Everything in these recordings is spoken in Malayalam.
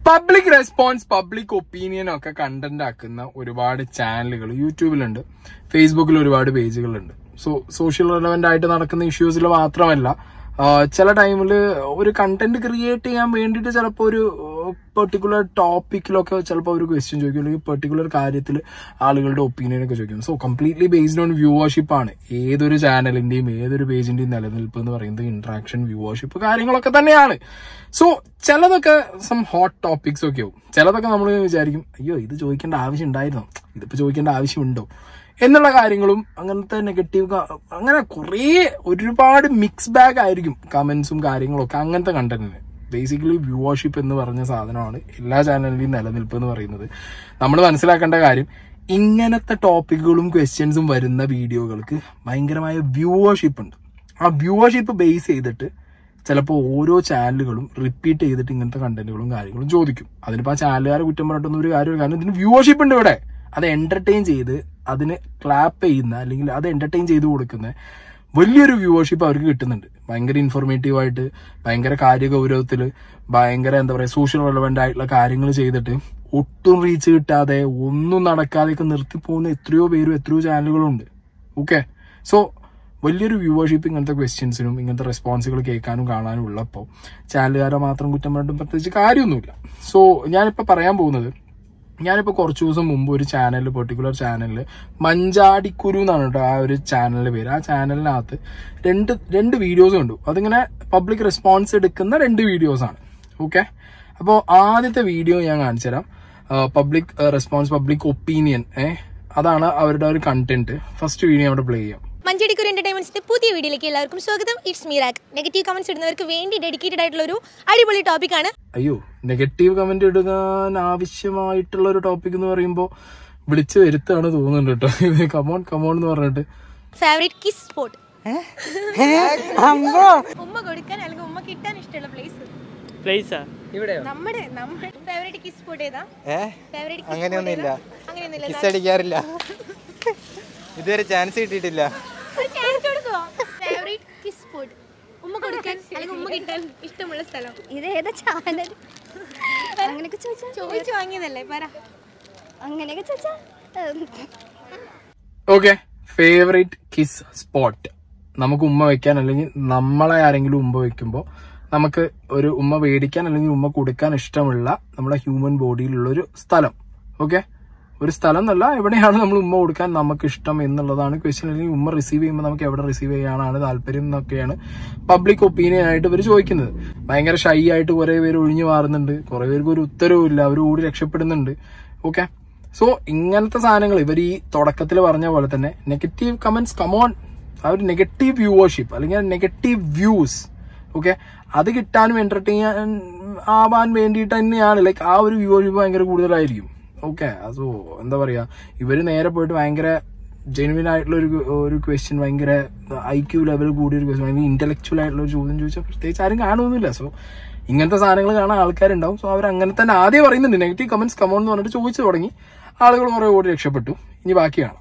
പബ്ലിക് റെസ്പോൺസ് പബ്ലിക് ഒപ്പീനിയൻ ഒക്കെ കണ്ടന്റ് ആക്കുന്ന ഒരുപാട് ചാനലുകൾ യൂട്യൂബിലുണ്ട് ഫേസ്ബുക്കിൽ ഒരുപാട് പേജുകളുണ്ട് സോ സോഷ്യൽ റെലവെന്റ് ആയിട്ട് നടക്കുന്ന ഇഷ്യൂസിൽ മാത്രമല്ല ആ, ചില ടൈമിൽ ഒരു കണ്ടന്റ് ക്രിയേറ്റ് ചെയ്യാൻ വേണ്ടിയിട്ട് ചിലപ്പോൾ ഒരു പെർട്ടിക്കുലർ ടോപ്പിക്കിലൊക്കെ ചിലപ്പോൾ ഒരു ക്വസ്റ്റ്യൻ ചോദിക്കും അല്ലെങ്കിൽ പെർട്ടിക്കുലർ കാര്യത്തിൽ ആളുകളുടെ ഒപ്പീനിയൻ ഒക്കെ ചോദിക്കും so completely based on viewership ആണ് ഏതൊരു ചാനലിന്റെയും ഏതൊരു പേജിന്റെയും നിലനിൽപ്പ് എന്ന് പറയുന്നത് ഇന്ററാക്ഷൻ വ്യൂവർഷിപ്പ് കാര്യങ്ങളൊക്കെ തന്നെയാണ് സോ ചിലതൊക്കെ സം ഹോട്ട് ടോപ്പിക്സ് ഒക്കെ ആവും ചിലതൊക്കെ നമ്മൾ വിചാരിക്കും അയ്യോ ഇത് ചോദിക്കേണ്ട ആവശ്യം ഉണ്ടായിരുന്നോ ഇതിപ്പോ ചോദിക്കേണ്ട ആവശ്യമുണ്ടോ എന്നുള്ള കാര്യങ്ങളും അങ്ങനത്തെ നെഗറ്റീവ് അങ്ങനെ കുറേ ഒരുപാട് മിക്സ് ബാഗ് ആയിരിക്കും കമന്റ്സും കാര്യങ്ങളും ഒക്കെ അങ്ങനത്തെ കണ്ടന്റിന് ബേസിക്കലി വ്യൂവർഷിപ്പ് എന്ന് പറഞ്ഞ സാധനമാണ് എല്ലാ ചാനലിന്റെയും നിലനിൽപ്പ് എന്ന് പറയുന്നത് നമ്മൾ മനസ്സിലാക്കേണ്ട കാര്യം ഇങ്ങനത്തെ ടോപ്പിക്കുകളും ക്വസ്റ്റ്യൻസും വരുന്ന വീഡിയോകൾക്ക് ഭയങ്കരമായ വ്യൂവർഷിപ്പ് ഉണ്ട് ആ വ്യൂവർഷിപ്പ് ബേസ് ചെയ്തിട്ട് ചിലപ്പോൾ ഓരോ ചാനലുകളും റിപ്പീറ്റ് ചെയ്തിട്ട് ഇങ്ങനത്തെ കണ്ടന്റുകളും കാര്യങ്ങളും ചോദിക്കും അതിനിപ്പോൾ ആ ചാനലുകാരെ കുറ്റം പറഞ്ഞിട്ടൊന്നും ഒരു കാര്യമില്ല കാരണം ഇതിന് വ്യൂവർഷിപ്പ് ഉണ്ട് ഇവിടെ അത് എന്റർടൈൻ ചെയ്ത് അതിന് ക്ലാപ്പ് ചെയ്യുന്ന അല്ലെങ്കിൽ അത് എന്റർടൈൻ ചെയ്ത് കൊടുക്കുന്ന വലിയൊരു വ്യൂവർഷിപ്പ് അവർക്ക് കിട്ടുന്നുണ്ട് ഭയങ്കര ഇൻഫോർമേറ്റീവ് ആയിട്ട് ഭയങ്കര കാര്യഗൗരവത്തിൽ ഭയങ്കര എന്താ പറയുക സോഷ്യൽ റെലവെന്റ് ആയിട്ടുള്ള കാര്യങ്ങൾ ചെയ്തിട്ട് ഒട്ടും റീച്ച് കിട്ടാതെ ഒന്നും നടക്കാതെയൊക്കെ നിർത്തി പോകുന്ന എത്രയോ പേരും എത്രയോ ചാനലുകളും ഉണ്ട് ഓക്കെ സോ വലിയൊരു വ്യൂവർഷിപ്പ് ഇങ്ങനത്തെ ക്വസ്റ്റ്യൻസിനും ഇങ്ങനത്തെ റെസ്പോൺസുകൾ കേൾക്കാനും കാണാനും ഉള്ളപ്പോൾ ചാനലുകാരെ മാത്രം കുറ്റം പറഞ്ഞിട്ടും പ്രത്യേകിച്ച് കാര്യമൊന്നുമില്ല സോ ഞാനിപ്പോൾ പറയാൻ പോകുന്നത് ഞാനിപ്പോൾ കുറച്ച് ദിവസം മുമ്പ് ഒരു ചാനലിൽ പെർട്ടിക്കുലർ ചാനലിൽ മഞ്ചാടിക്കുരു എന്നാണ് കേട്ടോ ആ ഒരു ചാനലിന്റെ പേര് ആ ചാനലിനകത്ത് രണ്ട് രണ്ട് വീഡിയോസ് കണ്ടു അതിങ്ങനെ പബ്ലിക് റെസ്പോൺസ് എടുക്കുന്ന രണ്ട് വീഡിയോസ് ആണ് ഓക്കെ അപ്പോൾ ആദ്യത്തെ വീഡിയോ ഞാൻ കാണിച്ചു തരാം പബ്ലിക് റെസ്പോൺസ് പബ്ലിക് ഒപ്പീനിയൻ ഏ അതാണ് അവരുടെ ഒരു കണ്ടന്റ് ഫസ്റ്റ് വീഡിയോ അവിടെ പ്ലേ ചെയ്യാം മഞ്ചടിക്കുരു എന്റർടൈൻമെന്റ്സിന്റെ പുതിയ വീഡിയോയിലേക്ക് എല്ലാവർക്കും സ്വാഗതം ഇറ്റ്സ് മീറാക്ക് നെഗറ്റീവ് കമന്റ്സ് ഇടുന്നവർക്ക് വേണ്ടി ഡെഡിക്കേറ്റഡ് ആയിട്ടുള്ള ഒരു അടിപൊളി ടോപ്പിക്കാണ് അയ്യോ നെഗറ്റീവ് കമന്റ് ഇടുകാൻ ആവശ്യമായിട്ടുള്ള ഒരു ടോപ്പിക് എന്ന് പറയുമ്പോൾ വിളിച്ചു വരുത്താണ് തോന്നുന്നുണ്ട് കേട്ടോ കമോൺ കമോൺ എന്ന് പറഞ്ഞിട്ട് ഫേവറേറ്റ് കിസ് സ്പോട്ട് ഉമ്മ കൊടുക്കാൻ അല്ലെങ്കിൽ ഉമ്മ കിട്ടാൻ ഇഷ്ടമുള്ള പ്ലേസ് പ്ലേസാ ഇവിടെയോ നമ്മുടെ നമ്മുടെ ഫേവറേറ്റ് കിസ് സ്പോട്ട് ഏതാ ഏ ഫേവറേറ്റ് അങ്ങനെയൊന്നുമില്ല അങ്ങനെയൊന്നുമില്ല കിസ് അടിക്കാറില്ല ഇതുവരെ ചാൻസ് കിട്ടിയിട്ടില്ല ചാൻസ് കൊടുക്കുവോ ഫേവറേറ്റ് കിസ് സ്പോട്ട് ഉമ്മ കൊടുക്കാൻ അല്ലെങ്കിൽ ഉമ്മ കിട്ടാൻ ഇഷ്ടമുള്ള സ്ഥലം ഇത് ഏതാ ചാനൽ അങ്ങനെയൊക്കെ ചോദിച്ചാ ചോദിച്ചു വാങ്ങിയതല്ലേ പറ അങ്ങനെയൊക്കെ ചോദിച്ചാ ഉം. ഓക്കെ ഫേവറേറ്റ് കിസ് സ്പോട്ട് നമുക്ക് ഉമ്മ വെക്കാൻ അല്ലെങ്കിൽ നമ്മളെ ആരെങ്കിലും ഉമ്മ വെക്കുമ്പോൾ നമുക്ക് ഒരു ഉമ്മ മേടിക്കാൻ അല്ലെങ്കിൽ ഉമ്മ കൊടുക്കാൻ ഇഷ്ടമുള്ള നമ്മുടെ ഹ്യൂമൻ ബോഡിയിലുള്ള ഒരു സ്ഥലം ഓക്കെ ഒരു സ്ഥലം എന്നല്ല എവിടെയാണ് നമ്മൾ ഉമ്മ കൊടുക്കാൻ നമുക്ക് ഇഷ്ടം എന്നുള്ളതാണ് ക്വസ്റ്റ്യൻ അല്ലെങ്കിൽ ഉമ്മ റിസീവ് ചെയ്യുമ്പോൾ നമുക്ക് എവിടെ റിസീവ് ചെയ്യാനാണ് താല്പര്യം എന്നൊക്കെയാണ് പബ്ലിക് ഒപ്പീനിയൻ ആയിട്ട് ഇവർ ചോദിക്കുന്നത് ഭയങ്കര ഷൈ ആയിട്ട് കുറെ പേര് ഒഴിഞ്ഞു മാറുന്നുണ്ട് കുറെ പേർക്ക് ഒരു ഉത്തരവും ഇല്ല അവർ ഓടി രക്ഷപ്പെടുന്നുണ്ട് ഓക്കെ സോ ഇങ്ങനത്തെ സാധനങ്ങൾ ഇവർ ഈ തുടക്കത്തിൽ പറഞ്ഞ പോലെ തന്നെ നെഗറ്റീവ് കമന്റ്സ് കമോൺ ആ ഒരു നെഗറ്റീവ് വ്യൂവർഷിപ്പ് അല്ലെങ്കിൽ നെഗറ്റീവ് വ്യൂസ് ഓക്കെ അത് കിട്ടാനും എന്റർടൈൻ ആവാൻ വേണ്ടിയിട്ട് തന്നെയാണ് ലൈക്ക് ആ ഒരു വ്യൂവർഷിപ്പ് ഭയങ്കര കൂടുതലായിരിക്കും ഓക്കെ സോ എന്താ പറയാ ഇവര് നേരെ പോയിട്ട് ഭയങ്കര ജെനുവിൻ ആയിട്ടുള്ള ഒരു ഒരു ക്വസ്റ്റ്യൻ ഭയങ്കര ഐ ക്യൂ ലെവൽ കൂടിയ ഒരു ക്വസ്റ്റ്യൻ ഭയങ്കര ഇന്റലക്ച്വൽ ആയിട്ടുള്ള ഒരു ചോദ്യം ചോദിച്ചാൽ പ്രത്യേകിച്ച് ആരും കാണുമൊന്നുമില്ല സോ ഇങ്ങനത്തെ സാധനങ്ങൾ കാണാൻ ആൾക്കാരുണ്ടാവും സോ അവർ അങ്ങനെ തന്നെ ആദ്യം പറയുന്നുണ്ട് നെഗറ്റീവ് കമന്റ്സ് കമോൺ എന്ന് പറഞ്ഞിട്ട് ചോദിച്ചു തുടങ്ങി ആളുകൾ കുറെ ഓടി രക്ഷപ്പെട്ടു ഇനി ബാക്കി കാണാം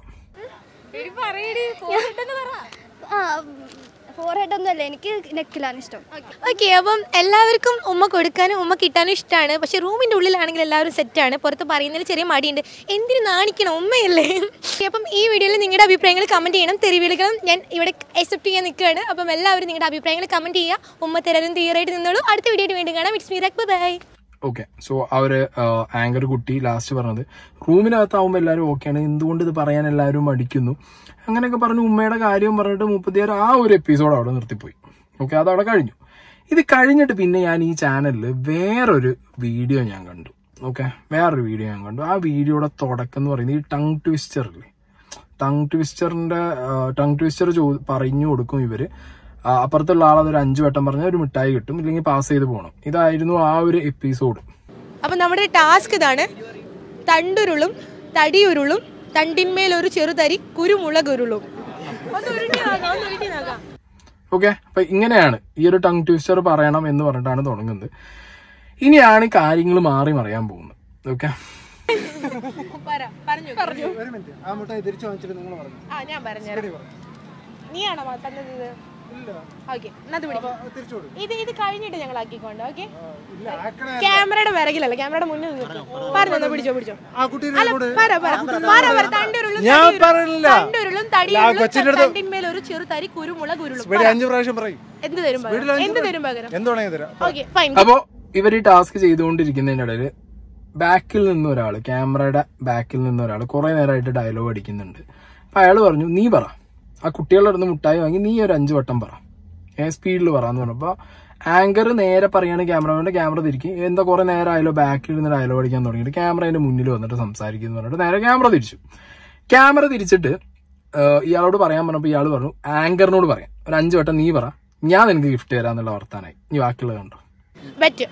ആ ഫോർ ഹെഡ് ഒന്നും അല്ല എനിക്ക് നെക്കിലാണ് ഇഷ്ടം ഓക്കെ അപ്പം എല്ലാവർക്കും ഉമ്മ കൊടുക്കാനും ഉമ്മ കിട്ടാനും ഇഷ്ടമാണ് പക്ഷെ റൂമിന്റെ ഉള്ളിലാണെങ്കിൽ എല്ലാവരും സെറ്റാണ് പുറത്ത് പറയുന്നതിൽ ചെറിയ മടിയുണ്ട് എന്തിനു നാണിക്കണം ഉമ്മയല്ലേ അപ്പം ഈ വീഡിയോയിൽ നിങ്ങളുടെ അഭിപ്രായങ്ങൾ കമന്റ് ചെയ്യണം തെരുവിളികളും ഞാൻ ഇവിടെ അക്സെപ്റ്റ് ചെയ്യാൻ നിൽക്കുകയാണ് അപ്പം എല്ലാവരും നിങ്ങളുടെ അഭിപ്രായങ്ങൾ കമന്റ് ചെയ്യുക ഉമ്മ തരാനും തീയറായിട്ട് നിന്നോളൂ അടുത്ത വീഡിയോ വീണ്ടും കാണാം it's Meerak bye okay so അവര് ആങ്കർ കുട്ടി ലാസ്റ്റ് പറഞ്ഞത് റൂമിനകത്താവുമ്പോൾ എല്ലാവരും ഓക്കെയാണ് എന്തുകൊണ്ട് ഇത് പറയാൻ എല്ലാവരും മടിക്കുന്നു അങ്ങനെയൊക്കെ പറഞ്ഞ് ഉമ്മയുടെ കാര്യം പറഞ്ഞിട്ട് മുപ്പത്തിയാറ് ആ ഒരു എപ്പിസോഡ് അവിടെ നിർത്തിപ്പോയി ഓക്കെ അതവിടെ കഴിഞ്ഞു ഇത് കഴിഞ്ഞിട്ട് പിന്നെ ഞാൻ ഈ ചാനലിൽ വേറൊരു വീഡിയോ ഞാൻ കണ്ടു ഓക്കെ വേറൊരു വീഡിയോ ഞാൻ കണ്ടു ആ വീഡിയോയുടെ തുടക്കം എന്ന് പറയുന്നത് ഈ ടങ് ട്വിസ്റ്റർ ഇല്ലേ ടങ് ട്വിസ്റ്ററിന്റെ ടങ് ട്വിസ്റ്റർ ചോ പറഞ്ഞു കൊടുക്കും ഇവര് ആ, അപ്പുറത്തുള്ള ആൾ അതൊരു അഞ്ചു വട്ടം പറഞ്ഞാൽ ഒരു മിഠായി കിട്ടും ഇല്ലെങ്കിൽ പാസ് ചെയ്ത് പോകണം ഇതായിരുന്നു ആ ഒരു എപ്പിസോഡ് അപ്പം നമ്മുടെ ടാസ്ക് ഇതാണ് തണ്ടുരുളും തടിയുരുളും തണ്ടിന്മേൽ ഒരു ചെറുതരി കുരുമുളകുരുളും ഒന്ന് ഉരുട്ടി നോക്കാം ഒന്ന് ഉരുട്ടി നോക്കാം ഓക്കെ അപ്പൊ ഇങ്ങനെയാണ് ഈ ഒരു ടങ് ട്വിസ്റ്റർ പറയണം എന്ന് പറഞ്ഞിട്ടാണ് തുടങ്ങുന്നത് ഇനിയാണ് കാര്യങ്ങൾ മാറി മറിയാൻ പോകുന്നത് ഓക്കെ പറ പറഞ്ഞു പറഞ്ഞു ഒരു മിനിറ്റ് ആ മുട്ടായി തിരിച്ചു വാങ്ങിച്ചിട്ട് നിങ്ങൾ പറഞ്ഞു ആ ഞാൻ പറഞ്ഞു നീയാണോ തന്നത് ഇത് ഓക്കെ അത് പിടിക്കും ഇത് ഇത് കഴിഞ്ഞിട്ട് ഞങ്ങൾ ആക്കിക്കൊണ്ട് ഓക്കെ ക്യാമറയുടെ വിറകിലല്ല ക്യാമറയുടെ മുന്നിൽ നിന്നിട്ട് പറഞ്ഞു എന്നാ പിടിച്ചോ പിടിച്ചോ ആ കുട്ടീനെ അല്ല പറ പറ പറ പറ തണ്ടുരുളും ഞാൻ തടിയുരുളും, പറയില്ല. തണ്ടുരുളും തടിയുരുളും തണ്ടിന്മേൽ ഒരു ചെറു തരി കുരുമുളക് ഉരുളും ഇവിടെ അഞ്ചു പ്രാവശ്യം പറയും എന്ത് തരും പകരം എന്ത് തരും പകരം എന്ത് വേണമെങ്കിൽ തരാം ഓക്കെ ഫൈൻ അപ്പോ ഇവർ ഈ ടാസ്ക് ചെയ്തുകൊണ്ടിരിക്കുന്നതിന്റെ ഇടയിൽ ബാക്കിൽ നിന്ന് ഒരാൾ ക്യാമറയുടെ ബാക്കിൽ നിന്ന് ഒരാൾ കുറെ നേരമായിട്ട് ഡയലോഗ് അടിക്കുന്നുണ്ട് അപ്പൊ അയാൾ പറഞ്ഞു നീ പറ ആ കുട്ടികളുടെ അടുത്ത് മുട്ടായി വാങ്ങി നീ ഒരു അഞ്ചു വട്ടം പറ ഏ സ്പീഡിൽ പറ എന്ന് പറഞ്ഞപ്പോ ആങ്കർ നേരെ പറയാണ് ക്യാമറമാന്റെ ക്യാമറ തിരിക്കും എന്താ കുറെ നേരം ആയാലോ ബാക്കിൽ നിന്ന് ഡയലോഗ് അടിക്കാൻ തുടങ്ങിയിട്ട് ക്യാമറ അതിന്റെ മുന്നിൽ വന്നിട്ട് സംസാരിക്കുന്നു പറഞ്ഞിട്ട് നേരെ ക്യാമറ തിരിച്ചു ക്യാമറ തിരിച്ചിട്ട് ആ, ഇയാളോട് പറയാൻ പറഞ്ഞപ്പോ ഇയാൾ പറഞ്ഞു ആങ്കറിനോട് പറയാം ഒരു അഞ്ചു വട്ടം നീ പറ ഞാൻ നിനക്ക് ഗിഫ്റ്റ് തരാന്നുള്ള വർത്താനായി നീ ബാക്കിയുള്ളത് കണ്ടോ ബെറ്റ്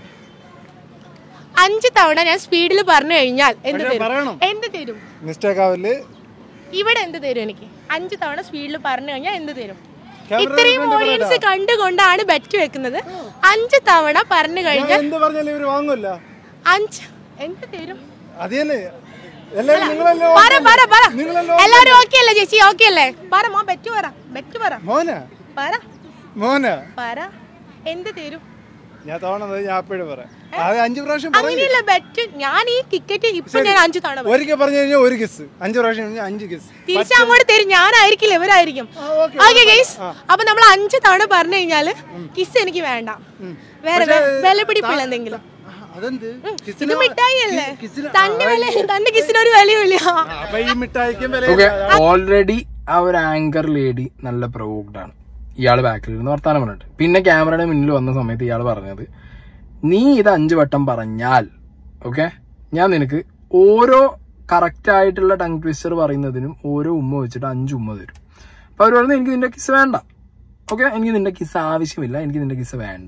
അഞ്ച് തവണ ഞാൻ സ്പീഡിൽ പറഞ്ഞു കഴിഞ്ഞാൽ എന്ത് പക്ഷേ തരും പറയണം. എന്ത് തരും മിസ്റ്റേക്ക് ആവല് ഇവിടെ എന്ത് തരും എനിക്ക് അഞ്ച് തവണ സ്പീഡിൽ പറഞ്ഞു കഴിഞ്ഞാൽ എന്ത് തരും Camera ഇത്രയും movement ഓഡിയൻസ് കണ്ടുകൊണ്ടാണ് ബെറ്റ് വെക്കുന്നത് അഞ്ച് തവണ പറഞ്ഞു ഞാൻ കഴിഞ്ഞാൽ എന്ത് പറഞ്ഞാലും ഇവര് വാങ്ങൂല്ല അഞ്ച് എന്ത് തരും അത് തന്നെ എല്ലാരും നിങ്ങളല്ലേ പറ പറ പറ നിങ്ങളല്ലോ എല്ലാരും ഓക്കെ അല്ലേ ചേച്ചി ഓക്കെ അല്ലേ പറ മോ ബെറ്റ് പറ ബെറ്റ് പറ മോന പറ മോന പറ എന്ത് തരും ഞാൻ തവണ തന്നത് ഞാൻ അപ്പോഴും പറയാം അത് അഞ്ചു പ്രാവശ്യം പറയും അങ്ങനെയല്ല ബെറ്റ് ഞാൻ ഈ ടിക്കറ്റ് ഇപ്പൊ ഞാൻ അഞ്ച് തവണ പറയും. ഒരിക്കൽ പറഞ്ഞു കഴിഞ്ഞാൽ ഒരു കിസ് അഞ്ചു പ്രാവശ്യം കഴിഞ്ഞാൽ അഞ്ച് കിസ് തിരിച്ച് അങ്ങോട്ട് തരും ഞാനായിരിക്കില്ല ഇവരായിരിക്കും ഓക്കെ ഗൈസ് അപ്പൊ നമ്മൾ അഞ്ച് തവണ പറഞ്ഞു കഴിഞ്ഞാല് കിസ് എനിക്ക് വേണ്ട വേറെ വിലപിടിപ്പില്ല എന്തെങ്കിലും അതെന്ത് ഇത് മിഠായി അല്ലേ തന്റെ വില തന്റെ കിസിന് ഒരു വിലയില്ല അപ്പൊ ഈ മിഠായിക്കും വില ഓക്കെ ഓൾറെഡി ആ ഒരു ആങ്കർ ലേഡി നല്ല പ്രൊവോക്ഡ് ആണ് ഇയാൾ ബാക്കിൽ ഇരുന്ന് വർത്താനം പറഞ്ഞിട്ട് പിന്നെ ക്യാമറയുടെ മുന്നിൽ വന്ന സമയത്ത് ഇയാൾ പറഞ്ഞത് നീ ഇത് അഞ്ചു വട്ടം പറഞ്ഞാൽ ഓക്കെ ഞാൻ നിനക്ക് ഓരോ കറക്റ്റ് ആയിട്ടുള്ള ടങ് ട്വിസ്റ്റർ പറയുന്നതിനും ഓരോ ഉമ്മ വെച്ചിട്ട് അഞ്ച് ഉമ്മ തരും അപ്പൊ അവർ പറഞ്ഞു എനിക്ക് നിന്റെ കിസ് വേണ്ട ഓക്കെ എനിക്ക് നിന്റെ കിസ് ആവശ്യമില്ല എനിക്ക് നിന്റെ കിസ് വേണ്ട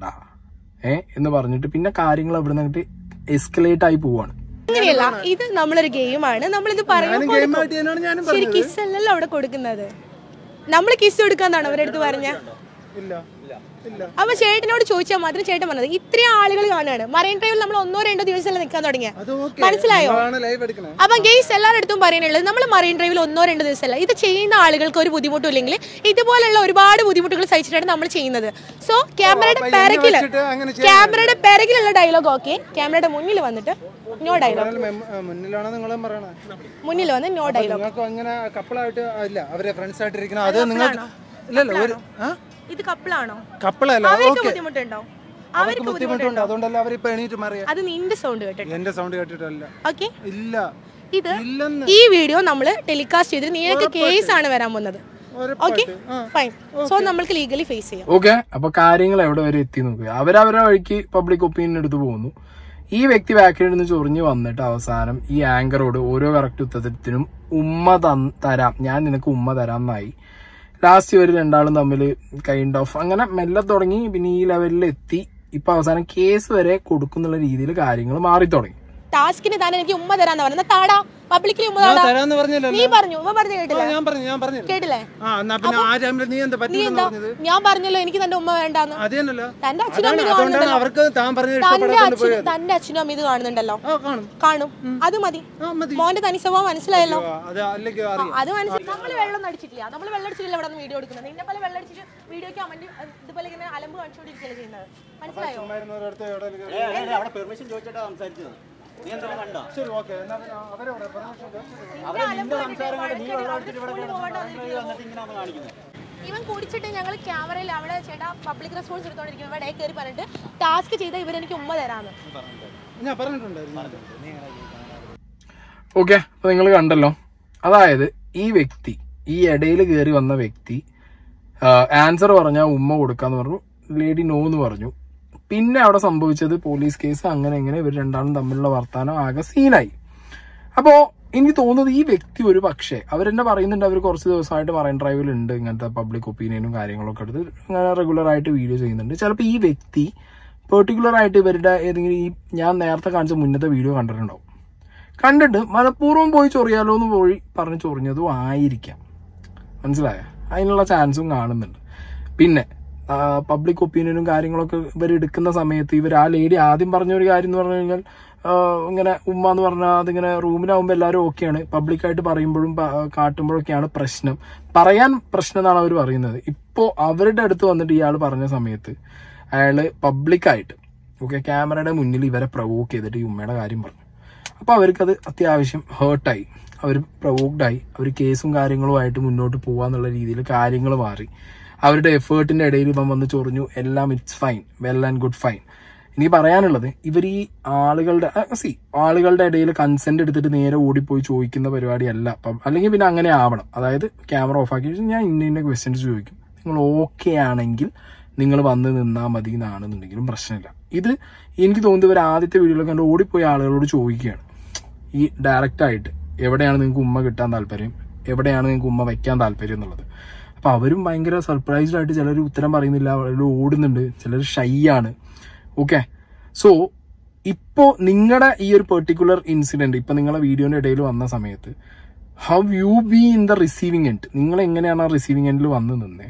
ഏ എന്ന് പറഞ്ഞിട്ട് പിന്നെ കാര്യങ്ങൾ അവിടെ നിന്നിട്ട് എസ്കലേറ്റ് ആയി പോവാണ് അങ്ങനെയല്ല ഇത് നമ്മളൊരു ഗെയിമാണ് നമ്മളിത് പറയുമ്പോൾ ഗെയിം ആയിട്ട് തന്നെയാണ് ഞാനും ശരി കിസ് അല്ലല്ലോ അവിടെ കൊടുക്കുന്നത് നമ്മൾ കിസ് കൊടുക്കാന്നാണ് അവരുടെ പറഞ്ഞ ഇല്ല ഇല്ല അപ്പൊ ചേട്ടനോട് ചോദിച്ചാൽ മാത്രം ചേട്ടൻ പറഞ്ഞത് ഇത്രയും ആളുകൾ കാണുകയാണ് മറൈൻ ഡ്രൈവിൽ നമ്മൾ ഒന്നോ രണ്ടോ ദിവസം നിൽക്കാൻ തുടങ്ങിയ അത് ഓക്കെ മനസ്സിലായോ നിങ്ങളാണ് ലൈവ് എടുക്കണേ അപ്പൊ ഗെയ്സ് എല്ലാവരുടെ അടുത്തും പറയാനുള്ളത് നമ്മൾ മറൈൻ ഡ്രൈവിൽ ഒന്നോ രണ്ടോ ദിവസമല്ല ഇത് ചെയ്യുന്ന ആളുകൾക്ക് ഒരു ബുദ്ധിമുട്ടും ഇല്ലെങ്കിൽ ഇതുപോലുള്ള ഒരുപാട് ബുദ്ധിമുട്ടുകൾ സഹിച്ചിട്ടാണ് നമ്മൾ ചെയ്യുന്നത് സോ ക്യാമറയുടെ അപ്പൊ എന്നെ പിറകില് വെച്ചിട്ട് അങ്ങനെ ചെയ്യാൻ ക്യാമറയുടെ പിറകിലുള്ള ഡയലോഗ് ഓക്കെ ക്യാമറയുടെ മുന്നിൽ വന്നിട്ട് നോ ഡയലോഗ് നിങ്ങള് മെം- ആ, മുന്നിലാണ് നിങ്ങളും പറയണേ മുന്നിൽ വന്ന് നോ ഡയലോഗ് നിങ്ങൾക്ക് അങ്ങനെ കപ്പിളായിട്ട് ഇല്ല അവരെ ഫ്രണ്ട്സ് ആയിട്ട് ഇരിക്കണം അത് നിങ്ങൾക്ക് ഇല്ലല്ല ഒരു ഇത് കപ്പിളാണോ കപ്പിളല്ല അവർക്ക് ഓക്കെ ബുദ്ധിമുട്ടുണ്ടോ അവർക്ക് അവർക്ക് ബുദ്ധിമുട്ടുണ്ട് അതുകൊണ്ടല്ല അവരിപ്പോ എണീറ്റ് മാറിയ അത് നിന്റെ സൗണ്ട് കേട്ടിട്ട് എന്റെ സൗണ്ട് കേട്ടിട്ടല്ല ഓക്കെ ഇല്ല ഇത് ഇല്ലെന്ന് ഈ വീഡിയോ നമ്മൾ ടെലികാസ്റ്റ് ചെയ്തിട്ട് നിങ്ങൾക്ക് കേസ് ആണ് വരാൻ പോകുന്നത് ഓക്കെ ഫൈൻ സോ നമ്മൾക്ക് ലീഗലി ഫേസ് ചെയ്യാം ഓക്കെ അപ്പൊ കാര്യങ്ങൾ എവിടെ വരെ എത്തി നോക്കുക അവരവരെ വഴിക്ക് പബ്ലിക് ഒപ്പീനിയൻ എടുത്ത് പോകുന്നു ഈ വ്യക്തി ബാക്കിൽ നിന്ന് ചൊറിഞ്ഞു വന്നിട്ട് അവസാനം ഈ ആങ്കറോട് ഓരോ കറക്റ്റ് ഉത്തരത്തിനും ഉമ്മ തൻ- തരാം ഞാൻ നിനക്ക് ഉമ്മ തരാം എന്നായി ലാസ്റ്റ് ഇവർ രണ്ടാളും തമ്മിൽ കൈൻഡ് ഓഫ് അങ്ങനെ മെല്ലെ തുടങ്ങി പിന്നെ ഈ ലെവലിൽ എത്തി ഇപ്പൊ അവസാനം കേസ് വരെ കൊടുക്കുന്നുള്ള രീതിയിൽ കാര്യങ്ങൾ മാറി തുടങ്ങി ടാസ്കിന് താൻ എനിക്ക് ഉമ്മ തരാന്ന് പറഞ്ഞ താടാ പബ്ലിക്കിൽ ഉമ്മ താടാ തരാന്ന് പറഞ്ഞല്ലോ നീ പറഞ്ഞു ഉമ്മ പറഞ്ഞു കേട്ടില്ല ഞാൻ പറഞ്ഞു ഞാൻ പറഞ്ഞു കേട്ടില്ലേ ആ എന്നാ പിന്നെ ആ ടൈമിൽ നീ എന്താ നീ പറ്റില്ലെന്ന് എന്താ പറഞ്ഞത് ഞാൻ പറഞ്ഞല്ലോ എനിക്ക് തന്റെ ഉമ്മ വേണ്ടാന്ന് അത് തന്നെയല്ലോ തന്റെ അച്ഛനും അതാണ് അമ്മയും അതുകൊണ്ടാണ് കാണുന്നുണ്ടല്ലോ അവർക്ക് താൻ പറഞ്ഞത് തന്റെ ഇഷ്ടപ്പെടാത്തോണ്ട് അച്ഛനും പോയത് തന്റെ അച്ഛനും അമ്മയും ഇത് കാണുന്നുണ്ടല്ലോ ആ കാണും കാണും അത് മതി ആ മതി മോന്റെ തനി സ്വഭാവം മനസ്സിലായല്ലോ ആ, അത് അല്ലെങ്കിൽ ആ, അറിയാം അത് മനസ്സിലായി നമ്മള് വെള്ളം അടിച്ചിട്ടില്ല നമ്മള് വെള്ളം അടിച്ചിട്ടില്ല ഇവിടെ നിന്ന് വീഡിയോ എടുക്കുന്നത് നിന്നെ പോലെ വെള്ളം അടിച്ചിട്ട് വീഡിയോക്ക് കമന്റ് ഇതുപോലെ ഇങ്ങനെ അലമ്പ് കാണിച്ചുകൊണ്ടിരിക്കുകയാണ് ചെയ്യുന്നത് മനസ്സിലായോ ചുമ്മായിരുന്നവരടുത്ത് എവിടെയെങ്കിലും കയറി- അവിടെ പെർമിഷൻ ചോദിച്ചിട്ടാ സംസാരിച്ചത് നീ എന്തെങ്കിലും കണ്ടോ ശരി ഓക്കെ എന്നാ പിന്നെ അവരെവിടെ permission ചോദിച്ചത്? നിന്റെ അലമ്പ് കണ്ടിട്ട് വഴക്കിട്ട് അവര് സ്കൂളിൽ പോകണ്ട വന്നിരിക്കുന്നു. എന്നിട്ട് ഇങ്ങനെ കാണിക്കുന്നത് ഇവൻ കുടിച്ചിട്ട് ഞങ്ങൾ ക്യാമറയിൽ അവിടെ ചേട്ടാ പബ്ലിക് റെസ്പോൺസ് എടുത്തോണ്ടിരിക്കും ഇവിടെ കയറി പറഞ്ഞിട്ട് ടാസ്ക് ചെയ്ത ഇവരെനിക്ക് ഉമ്മ തരാന്ന് ഞാൻ പറഞ്ഞിട്ടുണ്ടായിരുന്നു ഓക്കെ അപ്പൊ നിങ്ങൾ കണ്ടല്ലോ അതായത് ഈ വ്യക്തി ഈ ഇടയിൽ കയറി വന്ന വ്യക്തി ആൻസർ പറഞ്ഞാൽ ഉമ്മ കൊടുക്കാന്ന് പറഞ്ഞു ലേഡി നോ എന്ന് പറഞ്ഞു പിന്നെ അവിടെ സംഭവിച്ചത് പോലീസ് കേസ് അങ്ങനെ ഇങ്ങനെ ഇവർ രണ്ടാളും തമ്മിലുള്ള വർത്താനം ആകെ സീനായി അപ്പോ എനിക്ക് തോന്നുന്നത് ഈ വ്യക്തി ഒരു പക്ഷേ അവരെന്നെ പറയുന്നുണ്ട് അവർ കുറച്ച് ദിവസമായിട്ട് മറൈൻ ഡ്രൈവിൽ ഉണ്ട് ഇങ്ങനത്തെ പബ്ലിക് ഒപ്പീനിയനും കാര്യങ്ങളൊക്കെ എടുത്ത് അങ്ങനെ റെഗുലർ ആയിട്ട് വീഡിയോ ചെയ്യുന്നുണ്ട് ചിലപ്പോൾ ഈ വ്യക്തി പെർട്ടിക്കുലർ ആയിട്ട് ഇവരുടെ ഏതെങ്കിലും ഈ ഞാൻ നേരത്തെ കാണിച്ച മുന്നത്തെ വീഡിയോ കണ്ടിട്ടുണ്ടാവും കണ്ടിട്ട് മനഃപൂർവ്വം പോയി ചൊറിയാലോ എന്ന് പോയി പറഞ്ഞ് ചൊറിഞ്ഞതും ആയിരിക്കാം മനസ്സിലായ അതിനുള്ള ചാൻസും കാണുന്നുണ്ട് പിന്നെ പബ്ലിക് ഒപ്പീനിയനും കാര്യങ്ങളൊക്കെ ഇവർ എടുക്കുന്ന സമയത്ത് ഇവർ ആ ലേഡി ആദ്യം പറഞ്ഞ ഒരു കാര്യം എന്ന് പറഞ്ഞു കഴിഞ്ഞാൽ ആഹ് ഇങ്ങനെ ഉമ്മ എന്ന് പറഞ്ഞാൽ അതിങ്ങനെ റൂമിലാവുമ്പോൾ എല്ലാവരും ഓക്കെയാണ് പബ്ലിക്കായിട്ട് പറയുമ്പോഴും പ- കാട്ടുമ്പോഴൊക്കെയാണ് പ്രശ്നം പറയാൻ പ്രശ്നം എന്നാണ് അവർ പറയുന്നത് ഇപ്പോൾ അവരുടെ അടുത്ത് വന്നിട്ട് ഇയാൾ പറഞ്ഞ സമയത്ത് അയാൾ പബ്ലിക്കായിട്ട് ഓക്കെ ക്യാമറയുടെ മുന്നിൽ ഇവരെ പ്രവോക്ക് ചെയ്തിട്ട് ഈ ഉമ്മയുടെ കാര്യം പറഞ്ഞു അപ്പോൾ അവർക്കത് അത്യാവശ്യം ഹേർട്ടായി അവർ പ്രവോക്ഡായി അവർ കേസും കാര്യങ്ങളുമായിട്ട് മുന്നോട്ട് പോകാന്നുള്ള രീതിയിൽ കാര്യങ്ങൾ മാറി അവരുടെ എഫേർട്ടിന്റെ ഇടയിൽ ഇപ്പം വന്ന് ചൊറിഞ്ഞു എല്ലാം it's fine well and good fine ഇനി പറയാനുള്ളത് ഇവർ ഈ ആളുകളുടെ സി ആളുകളുടെ ഇടയിൽ കൺസെന്റ് എടുത്തിട്ട് നേരെ ഓടിപ്പോയി ചോദിക്കുന്ന പരിപാടിയല്ല അപ്പം അല്ലെങ്കിൽ പിന്നെ അങ്ങനെ ആവണം അതായത് ക്യാമറ ഓഫ് ആക്കി ഞാൻ ഇന്ന ഇന്ന ക്വസ്റ്റ്യൻസ് ചോദിക്കും നിങ്ങൾ ഓക്കെ ആണെങ്കിൽ നിങ്ങൾ വന്ന് നിന്നാൽ മതി എന്നാണെന്നുണ്ടെങ്കിലും പ്രശ്നമില്ല ഇത് എനിക്ക് തോന്നുന്നത് ഇവർ ആദ്യത്തെ വീഡിയോയിൽ കണ്ട് ഓടിപ്പോയി ആളുകളോട് ചോദിക്കുകയാണ് ഈ ഡയറക്റ്റ് ആയിട്ട് എവിടെയാണ് നിങ്ങൾക്ക് ഉമ്മ കിട്ടാൻ താല്പര്യം എവിടെയാണ് നിങ്ങൾക്ക് ഉമ്മ വയ്ക്കാൻ താല്പര്യം എന്നുള്ളത് അപ്പൊ അവരും ഭയങ്കര സർപ്രൈസ്ഡ് ആയിട്ട് ചിലർ ഉത്തരം പറയുന്നില്ല ചിലർ ഓടുന്നുണ്ട് ചിലർ ഷൈ ആണ് ഓക്കെ സോ ഇപ്പോ നിങ്ങളുടെ ഈ ഒരു പെർട്ടിക്കുലർ ഇൻസിഡന്റ് ഇപ്പൊ നിങ്ങളുടെ വീഡിയോന്റെ ഇടയിൽ വന്ന സമയത്ത് how you be in the receiving end നിങ്ങൾ എങ്ങനെയാണ് ആ റിസീവിംഗ് എൻഡിൽ വന്ന് നിന്നേ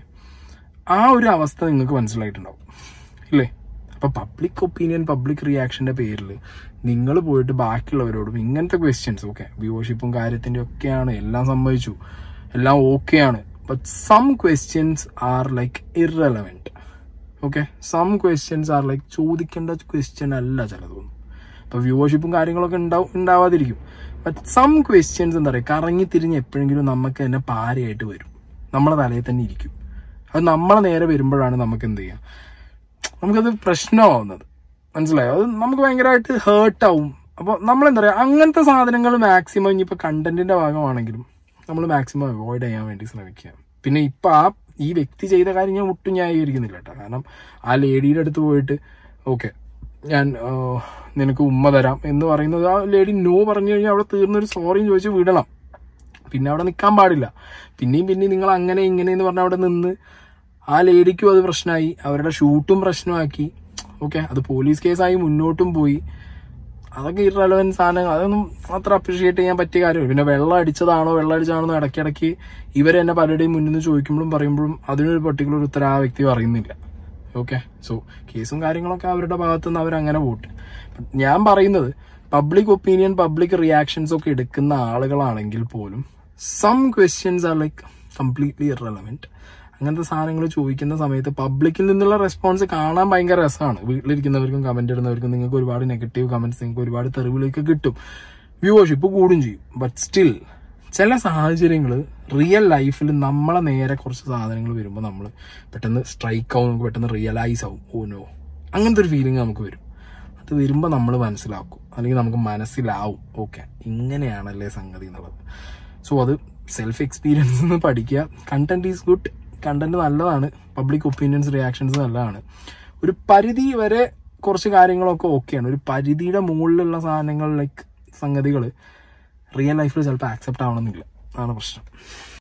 ആ ഒരു അവസ്ഥ നിങ്ങൾക്ക് മനസ്സിലായിട്ടുണ്ടാവും ഇല്ലേ അപ്പൊ പബ്ലിക് ഒപ്പീനിയൻ പബ്ലിക് റിയാക്ഷന്റെ പേരിൽ നിങ്ങൾ പോയിട്ട് ബാക്കിയുള്ളവരോടും ഇങ്ങനത്തെ ക്വസ്റ്റ്യൻസ് ഓക്കെ വ്യൂവർഷിപ്പും കാര്യത്തിന്റെ ഒക്കെയാണ് എല്ലാം സംഭവിച്ചു എല്ലാം ഓക്കെയാണ് but some questions are like irrelevant okay some questions are like ചോദിക്കേണ്ട ക്വസ്റ്റ്യൻ അല്ല ചിലതൊന്നും ഇപ്പൊ വ്യൂവർഷിപ്പും കാര്യങ്ങളൊക്കെ ഉണ്ടാവും ഉണ്ടാവാതിരിക്കും ബട്ട് സം ക്വസ്റ്റ്യൻസ് എന്താ പറയുക കറങ്ങി തിരിഞ്ഞ് എപ്പോഴെങ്കിലും നമുക്ക് തന്നെ പാരയായിട്ട് വരും നമ്മളെ തലയിൽ തന്നെ ഇരിക്കും അത് നമ്മളെ നേരെ വരുമ്പോഴാണ് നമുക്ക് എന്ത് ചെയ്യുക നമുക്കത് പ്രശ്നമാവുന്നത് മനസ്സിലായോ അത് നമുക്ക് ഭയങ്കരമായിട്ട് ഹേർട്ടാവും അപ്പോൾ നമ്മൾ എന്താ പറയുക അങ്ങനത്തെ സാധനങ്ങൾ മാക്സിമം ഇനിയിപ്പോൾ കണ്ടന്റിന്റെ ഭാഗമാണെങ്കിലും നമ്മൾ മാക്സിമം അവോയ്ഡ് ചെയ്യാൻ വേണ്ടി ശ്രമിക്കുക പിന്നെ ഇപ്പൊ ആ ഈ വ്യക്തി ചെയ്ത കാര്യം ഞാൻ ഒട്ടും ന്യായീകരിക്കുന്നില്ല കേട്ടോ കാരണം ആ ലേഡിയുടെ അടുത്ത് പോയിട്ട് ഓക്കെ ഞാൻ ആ, നിനക്ക് ഉമ്മ തരാം എന്ന് പറയുന്നത് ആ ലേഡി നോ പറഞ്ഞു കഴിഞ്ഞാൽ അവിടെ തീർന്നൊരു സോറിയും ചോദിച്ച് വിടണം പിന്നെ അവിടെ നിൽക്കാൻ പാടില്ല പിന്നെയും പിന്നെയും നിങ്ങൾ അങ്ങനെ ഇങ്ങനെ എന്ന് പറഞ്ഞ അവിടെ നിന്ന് ആ ലേഡിക്കും അത് പ്രശ്നമായി അവരുടെ ഷൂട്ടും പ്രശ്നമാക്കി ഓക്കെ അത് പോലീസ് കേസായി മുന്നോട്ടും പോയി അതൊക്കെ ഇറലവൻ സാധനങ്ങൾ അതൊന്നും അത്ര അപ്രീഷിയേറ്റ് ചെയ്യാൻ പറ്റിയ കാര്യമില്ല പിന്നെ വെള്ളം അടിച്ചതാണോ വെള്ളം അടിച്ചതാണോ എന്ന് ഇടയ്ക്കിടയ്ക്ക് ഇവർ തന്നെ പലരുടെയും മുന്നിൽ നിന്ന് ചോദിക്കുമ്പോഴും പറയുമ്പോഴും അതിനൊരു പർട്ടിക്കുലർ ഉത്തരം ആ വ്യക്തി പറയുന്നില്ല ഓക്കെ സോ കേസും കാര്യങ്ങളൊക്കെ അവരുടെ ഭാഗത്തുനിന്ന് അവരങ്ങനെ പോട്ട് ഞാൻ പറയുന്നത് പബ്ലിക് ഒപ്പീനിയൻ പബ്ലിക് റിയാക്ഷൻസ് ഒക്കെ എടുക്കുന്ന ആളുകളാണെങ്കിൽ പോലും some questions are like completely irrelevant അങ്ങനത്തെ സാധനങ്ങൾ ചോദിക്കുന്ന സമയത്ത് പബ്ലിക്കിൽ നിന്നുള്ള റെസ്പോൺസ് കാണാൻ ഭയങ്കര രസമാണ് വീട്ടിലിരിക്കുന്നവർക്കും കമന്റ് ഇടുന്നവർക്കും നിങ്ങൾക്ക് ഒരുപാട് നെഗറ്റീവ് കമന്റ്സ് നിങ്ങൾക്ക് ഒരുപാട് തെറിവിലേക്ക് കിട്ടും വ്യൂവർഷിപ്പ് കൂടും ചെയ്യും ബട്ട് സ്റ്റിൽ ചില സാഹചര്യങ്ങൾ റിയൽ ലൈഫിൽ നമ്മളെ നേരെ കുറച്ച് സാധനങ്ങൾ വരുമ്പോൾ നമ്മൾ പെട്ടെന്ന് സ്ട്രൈക്ക് ആവും നമുക്ക് പെട്ടെന്ന് റിയലൈസ് ആവും ഓ നോ അങ്ങനത്തെ ഒരു ഫീലിംഗ് നമുക്ക് വരും അത് വരുമ്പോൾ നമ്മൾ മനസ്സിലാക്കും അല്ലെങ്കിൽ നമുക്ക് മനസ്സിലാവും ഓക്കെ ഇങ്ങനെയാണല്ലേ സംഗതി എന്നുള്ളത് സോ അത് സെൽഫ് എക്സ്പീരിയൻസ് നിന്ന് പഠിക്കുക കണ്ടന്റ് ഈസ് ഗുഡ് കണ്ടന്റ് നല്ലതാണ് പബ്ലിക് ഒപ്പീനിയൻസ് റിയാക്ഷൻസ് നല്ലതാണ് ഒരു പരിധി വരെ കുറച്ച് കാര്യങ്ങളൊക്കെ ഓക്കെയാണ് ഒരു പരിധിയുടെ മുകളിലുള്ള സാധനങ്ങൾ ലൈക്ക് സംഗതികൾ റിയൽ ലൈഫിൽ ചിലപ്പോൾ ആക്സെപ്റ്റ് ആവണമെന്നില്ല അതാണ് പ്രശ്നം